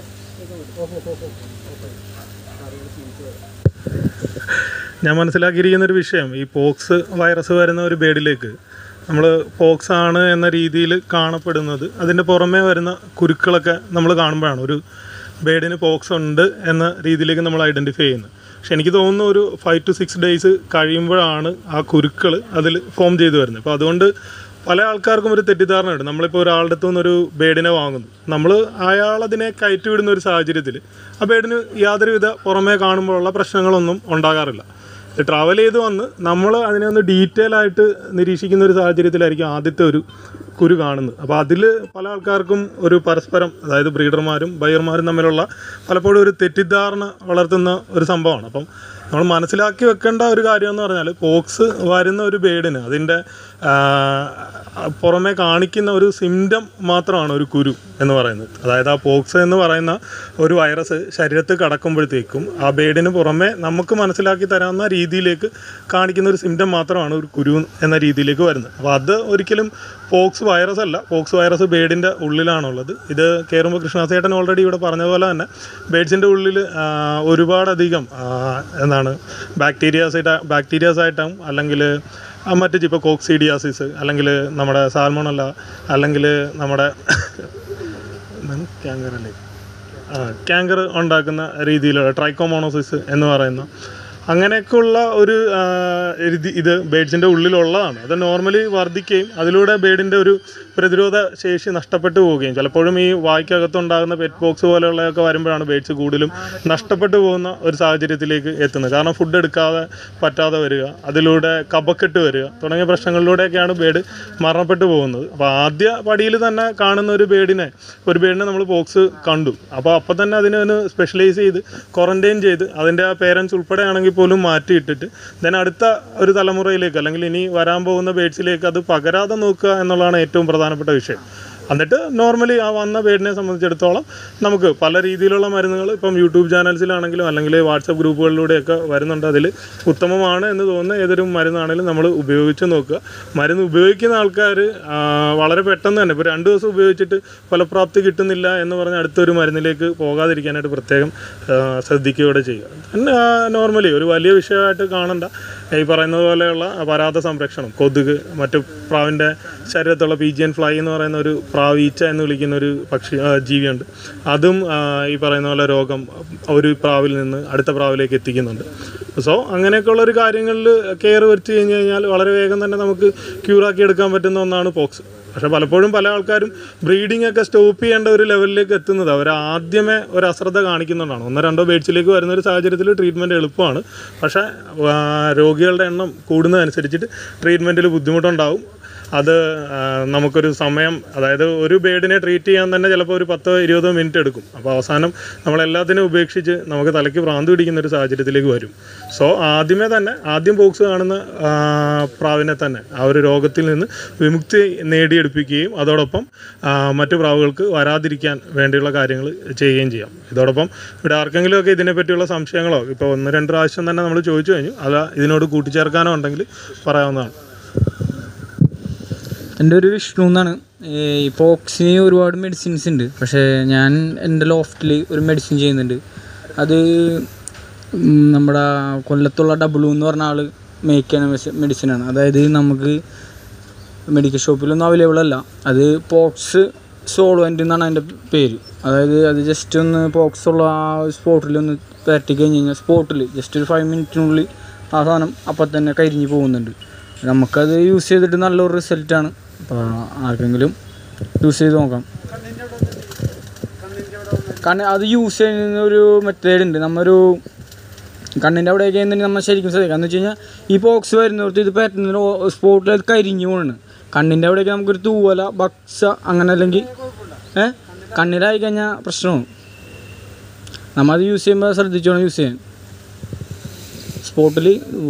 ഞാൻ മനസ്സിലാക്കിയിരിക്കുന്ന ഒരു വിഷയം ഈ പോക്സ് വൈറസ് വരുന്ന ഒരു ബേഡിലേക്ക് നമ്മൾ പോക്സ് ആണ് എന്ന രീതിയിൽ കാണപ്പെടുന്നത് അതിൻ്റെ പുറമേ വരുന്ന കുരുക്കളൊക്കെ നമ്മൾ കാണുമ്പോഴാണ് ഒരു ബേഡിന് പോക്സ് ഉണ്ട് എന്ന രീതിയിലേക്ക് നമ്മൾ ഐഡൻറ്റിഫൈ ചെയ്യുന്നത് പക്ഷെ എനിക്ക് തോന്നുന്നു ഒരു ഫൈവ് ടു സിക്സ് ഡേയ്സ് കഴിയുമ്പോഴാണ് ആ കുരുക്കൾ അതിൽ ഫോം ചെയ്തു വരുന്നത് അപ്പോൾ അതുകൊണ്ട് പല ആൾക്കാർക്കും ഒരു തെറ്റിദ്ധാരണയുണ്ട് നമ്മളിപ്പോൾ ഒരാളുടെ അടുത്ത് നിന്ന് ഒരു ബേഡിനെ വാങ്ങുന്നു നമ്മൾ അയാൾ അതിനെ കയറ്റി വിടുന്ന ഒരു സാഹചര്യത്തിൽ ആ ബേഡിന് യാതൊരുവിധ പുറമേ കാണുമ്പോഴുള്ള പ്രശ്നങ്ങളൊന്നും ഉണ്ടാകാറില്ല ട്രാവൽ ചെയ്ത് വന്ന് നമ്മൾ അതിനെ ഒന്ന് ഡീറ്റെയിൽ ആയിട്ട് നിരീക്ഷിക്കുന്ന ഒരു സാഹചര്യത്തിലായിരിക്കും ആദ്യത്തെ ഒരു കുരു കാണുന്നത് അപ്പോൾ അതിൽ പല ആൾക്കാർക്കും ഒരു പരസ്പരം അതായത് ബ്രീഡർമാരും ബയർമാരും തമ്മിലുള്ള പലപ്പോഴും ഒരു തെറ്റിദ്ധാരണ വളർത്തുന്ന ഒരു സംഭവമാണ് അപ്പം നമ്മൾ മനസ്സിലാക്കി വെക്കേണ്ട ഒരു കാര്യം എന്ന് പറഞ്ഞാൽ പോക്സ് വരുന്ന ഒരു ബേഡിന് അതിൻ്റെ ആ, പുറമെ കാണിക്കുന്ന ഒരു സിംറ്റം മാത്രമാണ് ഒരു കുരു എന്ന് പറയുന്നത് അതായത് ആ പോക്സ് എന്ന് പറയുന്ന ഒരു വൈറസ് ശരീരത്തിൽ കടക്കുമ്പോഴത്തേക്കും ആ ബേഡിന് പുറമെ നമുക്ക് മനസ്സിലാക്കി തരാവുന്ന രീതിയിലേക്ക് കാണിക്കുന്ന ഒരു സിംറ്റം മാത്രമാണ് ഒരു കുരു എന്ന രീതിയിലേക്ക് വരുന്നത് അപ്പോൾ അത് ഒരിക്കലും പോക്സ് വൈറസ് അല്ല പോക്സ് വൈറസ് ബേഡിൻ്റെ ഉള്ളിലാണുള്ളത് ഇത് കയറുമ്പോൾ കൃഷ്ണാസേട്ടൻ ഓൾറെഡി ഇവിടെ പറഞ്ഞതുപോലെ തന്നെ ബേഡ്സിൻ്റെ ഉള്ളിൽ ആ, ഒരുപാടധികം ആ, എന്താണ് ബാക്ടീരിയാസ് ആയിട്ട് ബാക്ടീരിയാസ് ആയിട്ടും അല്ലെങ്കിൽ മറ്റ് ഇപ്പോൾ കോക്സീഡിയാസിസ് അല്ലെങ്കിൽ നമ്മുടെ സാൽമോണല്ല അല്ലെങ്കിൽ നമ്മുടെ എന്താണ് ക്യാങ്കർ അല്ലേ ആ ക്യാങ്കർ ഉണ്ടാക്കുന്ന രീതിയിലുള്ള ട്രൈക്കോമോണോസിസ് എന്ന് പറയുന്ന അങ്ങനെയൊക്കെയുള്ള ഒരു ആ, രീതി ഇത് ബേഡ്സിൻ്റെ ഉള്ളിലുള്ളതാണ് അത് നോർമലി വർദ്ധിക്കുകയും അതിലൂടെ ബേഡിൻ്റെ ഒരു പ്രതിരോധ ശേഷി നഷ്ടപ്പെട്ടു പോവുകയും ചിലപ്പോഴും ഈ വായ്ക്കകത്തുണ്ടാകുന്ന പെറ്റ് ബോക്സ് പോലെയുള്ളതൊക്കെ വരുമ്പോഴാണ് ബേഡ്സ് കൂടുതലും നഷ്ടപ്പെട്ടു പോകുന്ന ഒരു സാഹചര്യത്തിലേക്ക് എത്തുന്നത് കാരണം ഫുഡ് എടുക്കാതെ പറ്റാതെ വരിക അതിലൂടെ കപക്കെട്ട് വരിക തുടങ്ങിയ പ്രശ്നങ്ങളിലൂടെയൊക്കെയാണ് ബേഡ് മരണപ്പെട്ടു പോകുന്നത് അപ്പോൾ ആദ്യ പടിയിൽ തന്നെ കാണുന്ന ഒരു ബേഡിനെ ഒരു ബേഡിനെ നമ്മൾ ബോക്സ് കണ്ടു അപ്പോൾ അപ്പോൾ തന്നെ അതിനെ ഒന്ന് സ്പെഷ്യലൈസ് ചെയ്ത് ക്വാറന്റൈൻ ചെയ്ത് അതിൻ്റെ ആ പേരൻസ് ഉൾപ്പെടെ ആണെങ്കിൽ പോലും മാറ്റിയിട്ടിട്ട് ദെൻ അടുത്ത ഒരു തലമുറയിലേക്ക് അല്ലെങ്കിൽ ഇനി വരാൻ പോകുന്ന ബേഡ്സിലേക്ക് അത് പകരാതെ നോക്കുക എന്നുള്ളതാണ് ഏറ്റവും പ്രധാനപ്പെട്ട വിഷയം എന്നിട്ട് നോർമലി ആ വന്ന ബേഡിനെ സംബന്ധിച്ചിടത്തോളം നമുക്ക് പല രീതിയിലുള്ള മരുന്നുകൾ ഇപ്പം യൂട്യൂബ് ചാനൽസിലാണെങ്കിലും അല്ലെങ്കിൽ വാട്സപ്പ് ഗ്രൂപ്പുകളിലൂടെയൊക്കെ വരുന്നുണ്ട് അതിൽ ഉത്തമമാണ് എന്ന് തോന്നുന്ന ഏതൊരു മരുന്നാണെങ്കിലും നമ്മൾ ഉപയോഗിച്ച് നോക്കുക മരുന്ന് ഉപയോഗിക്കുന്ന ആൾക്കാർ വളരെ പെട്ടെന്ന് തന്നെ ഇപ്പോൾ രണ്ട് ദിവസം ഉപയോഗിച്ചിട്ട് ഫലപ്രാപ്തി കിട്ടുന്നില്ല എന്ന് പറഞ്ഞ് അടുത്തൊരു മരുന്നിലേക്ക് പോകാതിരിക്കാനായിട്ട് പ്രത്യേകം ആ, ശ്രദ്ധിക്കുകയോടെ ചെയ്യുക പിന്നെ നോർമലി ഒരു വലിയ വിഷയമായിട്ട് കാണണ്ട ഈ പറയുന്നത് പോലെയുള്ള പരാത സംരക്ഷണം കൊതുക് മറ്റു പ്രാവിൻ്റെ ശരീരത്തുള്ള പി ജി എൻ ഫ്ലൈ എന്ന് പറയുന്ന ഒരു പ്രാവീച്ച എന്ന് വിളിക്കുന്ന ഒരു പക്ഷി ആ, ജീവിയുണ്ട് അതും ആ, ഈ പറയുന്ന പോലെ രോഗം ഒരു പ്രാവിൽ നിന്ന് അടുത്ത പ്രാവിലേക്ക് എത്തിക്കുന്നുണ്ട് സോ അങ്ങനെയൊക്കെയുള്ള ഒരു കാര്യങ്ങളിൽ കെയർ വരുത്തി കഴിഞ്ഞ് കഴിഞ്ഞാൽ വളരെ വേഗം തന്നെ നമുക്ക് ക്യൂറാക്കി എടുക്കാൻ പറ്റുന്ന ഒന്നാണ് പോക്സ് പക്ഷെ പലപ്പോഴും പല ആൾക്കാരും ബ്രീഡിംഗ് ഒക്കെ സ്റ്റോപ്പ് ചെയ്യേണ്ട ഒരു ലെവലിലേക്ക് എത്തുന്നത് അവർ ആദ്യമേ ഒരു അശ്രദ്ധ കാണിക്കുന്നതാണ് ഒന്നോ രണ്ടോ ബേഡ്സിലേക്ക് വരുന്ന ഒരു സാഹചര്യത്തിൽ ട്രീറ്റ്മെൻറ്റ് എളുപ്പമാണ് പക്ഷേ ആ, രോഗികളുടെ എണ്ണം കൂടുന്നതനുസരിച്ചിട്ട് ട്രീറ്റ്മെൻറ്റിൽ ബുദ്ധിമുട്ടുണ്ടാവും അത് ആ, നമുക്കൊരു സമയം അതായത് ഒരു ബേഡിനെ ട്രീറ്റ് ചെയ്യാൻ തന്നെ ചിലപ്പോൾ ഒരു പത്തോ ഇരുപതോ മിനിറ്റ് എടുക്കും അപ്പോൾ അവസാനം നമ്മളെല്ലാത്തിനും ഉപേക്ഷിച്ച് നമുക്ക് തലയ്ക്ക് ഭ്രാന്ത് പിടിക്കുന്ന ഒരു സാഹചര്യത്തിലേക്ക് വരും സോ ആദ്യമേ തന്നെ ആദ്യം ബോക്സ് കാണുന്ന ആ, പ്രാവിനെ തന്നെ ആ ഒരു രോഗത്തിൽ നിന്ന് വിമുക്തി നേടിയെടുപ്പിക്കുകയും അതോടൊപ്പം ആ, മറ്റു പ്രാവുകൾക്ക് വരാതിരിക്കാൻ വേണ്ടിയുള്ള കാര്യങ്ങൾ ചെയ്യുകയും ചെയ്യാം ഇതോടൊപ്പം ഇവിടെ ആർക്കെങ്കിലുമൊക്കെ ഇതിനെപ്പറ്റിയുള്ള സംശയങ്ങളോ ഇപ്പോൾ ഒന്ന് രണ്ട് പ്രാവശ്യം തന്നെ നമ്മൾ ചോദിച്ചു കഴിഞ്ഞു അല്ല ഇതിനോട് കൂട്ടിച്ചേർക്കാനോ ഉണ്ടെങ്കിൽ പറയാവുന്നതാണ് എൻ്റെ ഒരു വിഷ്ണു എന്നാണ് ഈ പോക്സിന് ഒരുപാട് മെഡിസിൻസ് ഉണ്ട് പക്ഷേ ഞാൻ എൻ്റെ ലോഫ്റ്റിൽ ഒരു മെഡിസിൻ ചെയ്യുന്നുണ്ട് അത് ഉം, നമ്മുടെ കൊല്ലത്തുള്ള ഡബ്ലു എന്ന് പറഞ്ഞ ആൾ മേക്ക് ചെയ്യണ മെഡിസിനാണ് അതായത് നമുക്ക് മെഡിക്കൽ ഷോപ്പിലൊന്നും അവൈലബിൾ അല്ല അത് പോക്സ് സോൾവെൻ്റ് എന്നാണ് അതിൻ്റെ പേര് അതായത് അത് ജസ്റ്റ് ഒന്ന് പോക്സ് ഉള്ള ആ സ്പോട്ടിൽ ഒന്ന് പരട്ടി കഴിഞ്ഞ് കഴിഞ്ഞാൽ സ്പോട്ടിൽ ജസ്റ്റ് ഒരു ഫൈവ് മിനിറ്റിനുള്ളിൽ ആ സാധനം അപ്പം തന്നെ കരിഞ്ഞ് പോകുന്നുണ്ട് നമുക്കത് യൂസ് ചെയ്തിട്ട് നല്ലൊരു റിസൾട്ടാണ് അപ്പോൾ ആർക്കെങ്കിലും യൂസ് ചെയ്ത് നോക്കാം കാരണം അത് യൂസ് ചെയ്യുന്ന ഒരു മെത്തേഡ് ഉണ്ട് നമ്മൊരു കണ്ണിൻ്റെ അവിടെയൊക്കെ ആയിരുന്നെങ്കിൽ നമ്മൾ ശരിക്കും ശ്രദ്ധിക്കാം എന്ന് വെച്ച് കഴിഞ്ഞാൽ ഈ പോക്സ് വരുന്നിടത്ത് ഇത് പറ്റുന്ന സ്പോട്ടിൽ അത് കരിഞ്ഞു പോകണം കണ്ണിൻ്റെ അവിടെയൊക്കെ നമുക്കൊരു തൂവല ബക്സ അങ്ങനെ അല്ലെങ്കിൽ ഏ കണ്ണിലായി കഴിഞ്ഞാൽ പ്രശ്നമാണ് നമ്മൾ അത് യൂസ് ചെയ്യുമ്പോൾ ശ്രദ്ധിച്ചോണം യൂസ് ചെയ്യാൻ സ്പോട്ടിൽ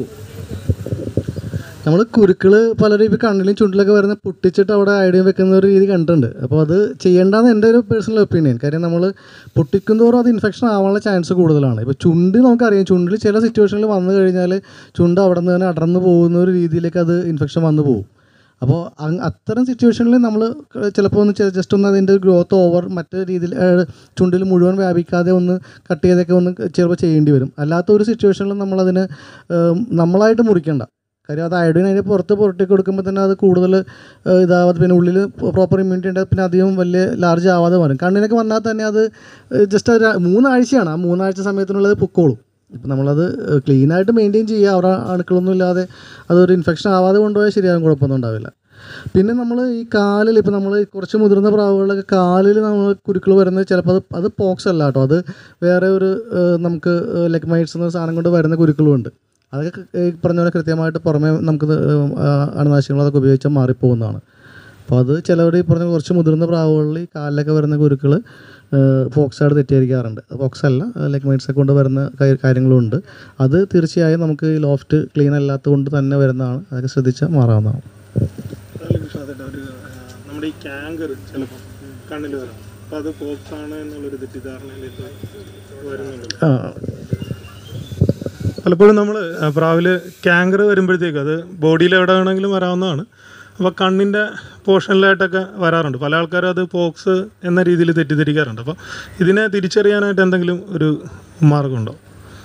നമ്മൾ കുരുക്കൾ പലരും ഇപ്പോൾ കണ്ണിലും ചുണ്ടിലൊക്കെ വരുന്ന പൊട്ടിച്ചിട്ട് അവിടെ ഐഡിയ വെക്കുന്ന ഒരു രീതി കണ്ടിട്ടുണ്ട് അപ്പോൾ അത് ചെയ്യേണ്ടതെന്ന് എൻ്റെ ഒരു പേഴ്സണൽ ഒപ്പീനിയൻ കാര്യം നമ്മൾ പൊട്ടിക്കുന്തോറും അത് ഇൻഫെക്ഷൻ ആവാനുള്ള ചാൻസ് കൂടുതലാണ് ഇപ്പോൾ ചുണ്ട് നമുക്കറിയാം ചുണ്ടിൽ ചില സിറ്റുവേഷനിൽ വന്നു കഴിഞ്ഞാൽ ചുണ്ട് അവിടെ നിന്ന് തന്നെ അടർന്നു പോകുന്ന ഒരു രീതിയിലേക്ക് അത് ഇൻഫെക്ഷൻ വന്നു പോകും അപ്പോൾ അങ് അത്തരം സിറ്റുവേഷനിൽ നമ്മൾ ചിലപ്പോൾ ഒന്ന് ജസ്റ്റ് ഒന്ന് അതിൻ്റെ ഗ്രോത്ത് ഓവർ മറ്റു രീതിയിൽ ചുണ്ടിൽ മുഴുവൻ വ്യാപിക്കാതെ ഒന്ന് കട്ട് ചെയ്തൊക്കെ ഒന്ന് ചിലപ്പോൾ ചെയ്യേണ്ടി വരും അല്ലാത്ത ഒരു സിറ്റുവേഷനിലും നമ്മളതിന് ഏം, നമ്മളായിട്ട് മുറിക്കേണ്ട കാര്യം അത് അയഡിൻ അതിന് പുറത്ത് പുറത്തേക്ക് കൊടുക്കുമ്പോൾ തന്നെ അത് കൂടുതൽ ഏഹ്, ഇതാവാതെ പിന്നെ ഉള്ളിൽ പ്രോപ്പർ ഇമ്മ്യൂണിറ്റി ഉണ്ട് പിന്നെ അധികം വലിയ ലാർജ് ആവാതെ വരും കണ്ണിനൊക്കെ വന്നാൽ തന്നെ അത് ജസ്റ്റ് ഒരു മൂന്നാഴ്ചയാണ് ആ മൂന്നാഴ്ച സമയത്തിനുള്ളത് പൊക്കോളും ഇപ്പം നമ്മളത് ക്ലീനായിട്ട് മെയിൻറ്റെയിൻ ചെയ്യുക അവിടെ അണുക്കളൊന്നും ഇല്ലാതെ അതൊരു ഇൻഫെക്ഷൻ ആവാതെ കൊണ്ടുപോയാൽ ശരിയാകും കുഴപ്പമൊന്നും ഉണ്ടാവില്ല പിന്നെ നമ്മൾ ഈ കാലിൽ ഇപ്പം നമ്മൾ കുറച്ച് മുതിർന്ന പ്രാവുകളിലൊക്കെ കാലിൽ നമ്മൾ കുരുക്കൾ വരുന്നത് ചിലപ്പോൾ അത് അത് പോക്സ് അല്ല കേട്ടോ അത് വേറെ ഒരു ഏഹ്, നമുക്ക് ലെഗ് മൈറ്റ്സ് എന്ന സാധനം കൊണ്ട് വരുന്ന കുരുക്കളുമുണ്ട് അതൊക്കെ ക- ഈ പറഞ്ഞ പോലെ കൃത്യമായിട്ട് പുറമേ നമുക്ക് അണുനാശികൾ അതൊക്കെ ഉപയോഗിച്ചാൽ മാറിപ്പോകുന്നതാണ് അപ്പോൾ അത് ചിലവർ ഈ പറഞ്ഞ കുറച്ച് മുതിർന്ന പ്രാവുകളിൽ ഈ കാലിലൊക്കെ വരുന്ന കുരുക്കൾ ഫോക്സായിട്ട് തെറ്റിദ്ധരിക്കാറുണ്ട് ഫോക്സ് അല്ല ലെഗ് മൈറ്റ്സൊക്കെ കൊണ്ട് വരുന്ന കാ- കാര്യങ്ങളുണ്ട് അത് തീർച്ചയായും നമുക്ക് ഈ ലോഫ്റ്റ് ക്ലീൻ അല്ലാത്തത് കൊണ്ട് തന്നെ വരുന്നതാണ് അതൊക്കെ ശ്രദ്ധിച്ചാൽ മാറാവുന്നതാണ് നമ്മുടെ ഈ ക്യാങ്കർ ചിലപ്പോൾ കണ്ണിൽ വരാം അപ്പോൾ അത് പോക്സ് ആണ് എന്നുള്ളൊരു തെറ്റിദ്ധാരണയിലേക്ക് വരുന്നുണ്ട് ആ പലപ്പോഴും നമ്മൾ പ്രാവിൽ ക്യാങ്കർ വരുമ്പോഴത്തേക്ക് അത് ബോഡിയിൽ എവിടെ വേണമെങ്കിലും വരാവുന്നതാണ് അപ്പോൾ കണ്ണിൻ്റെ പോർഷനിലായിട്ടൊക്കെ വരാറുണ്ട് പല ആൾക്കാരും അത് പോക്സ് എന്ന രീതിയിൽ തെറ്റിദ്ധരിക്കാറുണ്ട് അപ്പോൾ ഇതിനെ തിരിച്ചറിയാനായിട്ട് എന്തെങ്കിലും ഒരു മാർഗമുണ്ടോ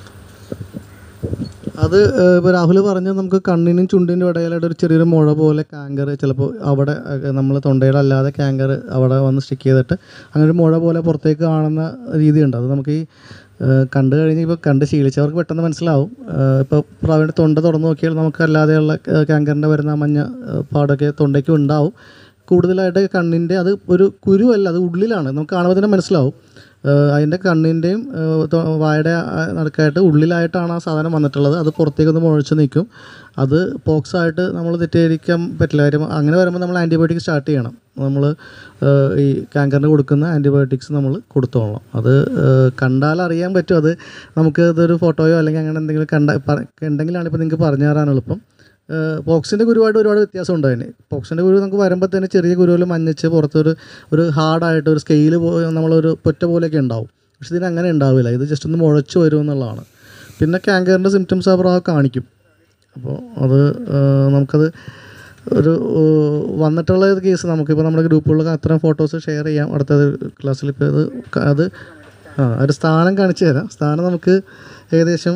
അത് ഇപ്പോൾ രാഹുൽ പറഞ്ഞ നമുക്ക് കണ്ണിനും ചുണ്ടിനും ഇടയിലായിട്ട് ഒരു ചെറിയൊരു മുഴ പോലെ കാങ്കർ ചിലപ്പോൾ അവിടെ നമ്മൾ തൊണ്ടയിലല്ലാതെ കാങ്കർ അവിടെ വന്ന് സ്റ്റിക്ക് ചെയ്തിട്ട് അങ്ങനെ ഒരു മുഴ പോലെ പുറത്തേക്ക് കാണുന്ന രീതിയുണ്ട് അത് നമുക്ക് ഈ ഏഹ്, കണ്ടു കഴിഞ്ഞ് ഇപ്പോൾ കണ്ട് ശീലിച്ചവർക്ക് പെട്ടെന്ന് മനസ്സിലാവും ഇപ്പോൾ പ്രാവിൻ്റെ തൊണ്ട തുറന്ന് നോക്കിയാൽ നമുക്ക് അല്ലാതെയുള്ള കാങ്കറിൻ്റെ വരുന്ന ആ മഞ്ഞ ഏഹ്, പാടൊക്കെ തൊണ്ടയ്ക്കും ഉണ്ടാവും കൂടുതലായിട്ട് കണ്ണിൻ്റെ അത് ഒരു കുരുവല്ല അത് ഉള്ളിലാണ് നമുക്ക് കാണുമ്പോൾ തന്നെ മനസ്സിലാവും ഏഹ് അതിൻ്റെ കണ്ണിൻ്റെയും ഏഹ് തൊ- വായുടെ ആ നടുക്കായിട്ട് ഉള്ളിലായിട്ടാണ് ആ സാധനം വന്നിട്ടുള്ളത് അത് പുറത്തേക്കൊന്ന് മുഴച്ച് നിൽക്കും അത് പോക്സ് ആയിട്ട് നമ്മൾ തെറ്റിദ്ധരിക്കാൻ പറ്റില്ല കാര്യം അങ്ങനെ വരുമ്പോൾ നമ്മൾ ആൻറ്റിബയോട്ടിക് സ്റ്റാർട്ട് ചെയ്യണം നമ്മൾ ഈ കാങ്കറിന് കൊടുക്കുന്ന ആൻറ്റിബയോട്ടിക്സ് നമ്മൾ കൊടുത്തോളണം അത് ഏഹ് കണ്ടാൽ അറിയാൻ പറ്റും അത് നമുക്ക് ഇതൊരു ഫോട്ടോയോ അല്ലെങ്കിൽ അങ്ങനെ എന്തെങ്കിലും കണ്ട പറ- ഉണ്ടെങ്കിലാണ് ഇപ്പോൾ നിങ്ങൾക്ക് പറഞ്ഞു തരാൻ എളുപ്പം പോക്സിൻ്റെ കുരുവായിട്ട് ഒരുപാട് വ്യത്യാസം ഉണ്ട് അതിന് പോക്സിൻ്റെ കുരു നമുക്ക് വരുമ്പോൾ തന്നെ ചെറിയ കുരുവിൽ മഞ്ഞച്ച് പുറത്തൊരു ഒരു ഹാർഡായിട്ട് ഒരു സ്കെയിൽ നമ്മളൊരു പൊറ്റ പോലെയൊക്കെ ഉണ്ടാവും പക്ഷെ ഇതിന് അങ്ങനെ ഉണ്ടാവില്ല ഇത് ജസ്റ്റ് ഒന്ന് മുഴച്ച് വരും എന്നുള്ളതാണ് പിന്നെ ക്യാങ്കറിൻ്റെ സിംറ്റംസ് ആ പ്രാവ് കാണിക്കും അപ്പോൾ അത് ആ, നമുക്കത് ഒരു ആ, വന്നിട്ടുള്ള കേസ് നമുക്കിപ്പോൾ നമ്മുടെ ഗ്രൂപ്പുകളിലൊക്കെ അത്തരം ഫോട്ടോസ് ഷെയർ ചെയ്യാം അടുത്ത ക്ലാസ്സിൽ ഇപ്പോൾ അത് ക- അത് ആ ഒരു സ്ഥാനം കാണിച്ചു തരാം സ്ഥാനം നമുക്ക് ഏകദേശം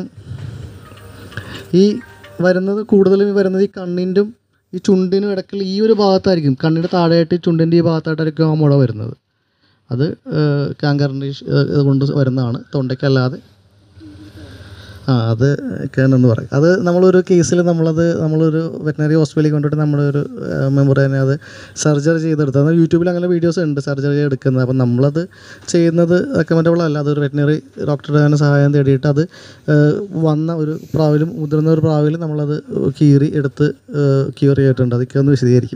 ഈ വരുന്നത് കൂടുതലും ഈ വരുന്നത് ഈ കണ്ണിൻ്റെയും ഈ ചുണ്ടിനും ഇടയ്ക്കുള്ള ഈ ഒരു ഭാഗത്തായിരിക്കും കണ്ണിൻ്റെ താഴെയായിട്ട് ഈ ചുണ്ടിൻ്റെ ഈ ഭാഗത്തായിട്ടായിരിക്കും ആ മുഴ വരുന്നത് അത് കാങ്കറിൻ്റെ ഇത് കൊണ്ട് വരുന്നതാണ് തൊണ്ടയ്ക്കല്ലാതെ ആ അത് കേണെന്ന് പറയും അത് നമ്മളൊരു കേസിൽ നമ്മളത് നമ്മളൊരു വെറ്റിനറി ഹോസ്പിറ്റലിൽ കൊണ്ടുപോയിട്ട് നമ്മളൊരു മെമ്പർ തന്നെ അത് സർജറി ചെയ്തെടുത്തത് അത് യൂട്യൂബിൽ അങ്ങനെ വീഡിയോസ് ഉണ്ട് സർജറി എടുക്കുന്നത് അപ്പം നമ്മളത് ചെയ്യുന്നത് റെക്കമെൻഡബിൾ അല്ല അതൊരു വെറ്റിനറി ഡോക്ടറുടെ തന്നെ സഹായം തേടിയിട്ട് അത് ഏഹ്, വന്ന ഒരു പ്രാവിലും മുതിർന്ന ഒരു പ്രാവിലും നമ്മളത് കീറി എടുത്ത് ക്യൂർ ചെയ്തിട്ടുണ്ട് അതൊക്കെ ഒന്ന് വിശദീകരിക്കും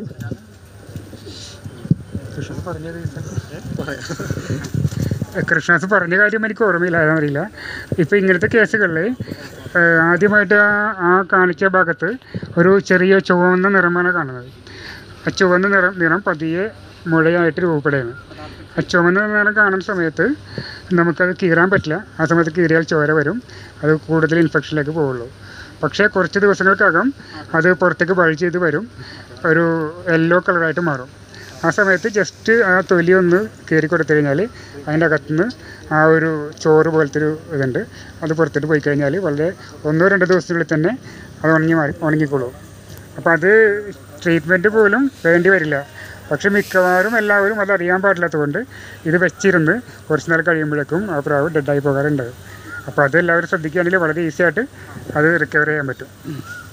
കൃഷ്ണദാസ് പറഞ്ഞ കാര്യം എനിക്ക് ഓർമ്മയില്ല അറിയില്ല ഇപ്പോൾ ഇങ്ങനത്തെ കേസുകളിൽ ആദ്യമായിട്ട് ആ ആ കാണിച്ച ഭാഗത്ത് ഒരു ചെറിയ ചുവന്ന നിറമാണ് കാണുന്നത് ആ ചുവന്ന നിറം നിറം പതിയെ മുഴയായിട്ട് രൂപപ്പെടുകയാണ് ആ ചുവന്ന നിറം കാണുന്ന സമയത്ത് നമുക്കത് കീറാൻ പറ്റില്ല ആ സമയത്ത് കീറിയാൽ ചോര വരും അത് കൂടുതൽ ഇൻഫെക്ഷനിലേക്ക് പോവുള്ളൂ പക്ഷേ കുറച്ച് ദിവസങ്ങൾക്കകം അത് പുറത്തേക്ക് ബൾജ് ചെയ്ത് വരും ഒരു യെല്ലോ കളറായിട്ട് മാറും ആ സമയത്ത് ജസ്റ്റ് ആ തൊലി ഒന്ന് കയറി കൊടുത്തു കഴിഞ്ഞാൽ അതിൻ്റെ അകത്തുനിന്ന് ആ ഒരു ചോറ് പോലത്തെ ഒരു ഇതുണ്ട് അത് പുറത്തോട്ട് പോയി കഴിഞ്ഞാൽ വളരെ ഒന്നോ രണ്ടോ ദിവസത്തിനുള്ളിൽ തന്നെ അത് ഉണങ്ങി മാറി ഉണങ്ങിക്കോളും അപ്പോൾ അത് ട്രീറ്റ്മെൻറ്റ് പോലും വേണ്ടി വരില്ല പക്ഷെ മിക്കവാറും എല്ലാവരും അത് അറിയാൻ പാടില്ലാത്തതുകൊണ്ട് ഇത് വെച്ചിരുന്ന് കുറച്ച് നാൾ കഴിയുമ്പോഴേക്കും ആ പ്രാവ് ഡെഡായി പോകാറുണ്ട് അപ്പോൾ അത് എല്ലാവരും ശ്രദ്ധിക്കുകയാണെങ്കിൽ വളരെ ഈസി ആയിട്ട് അത് റിക്കവർ ചെയ്യാൻ പറ്റും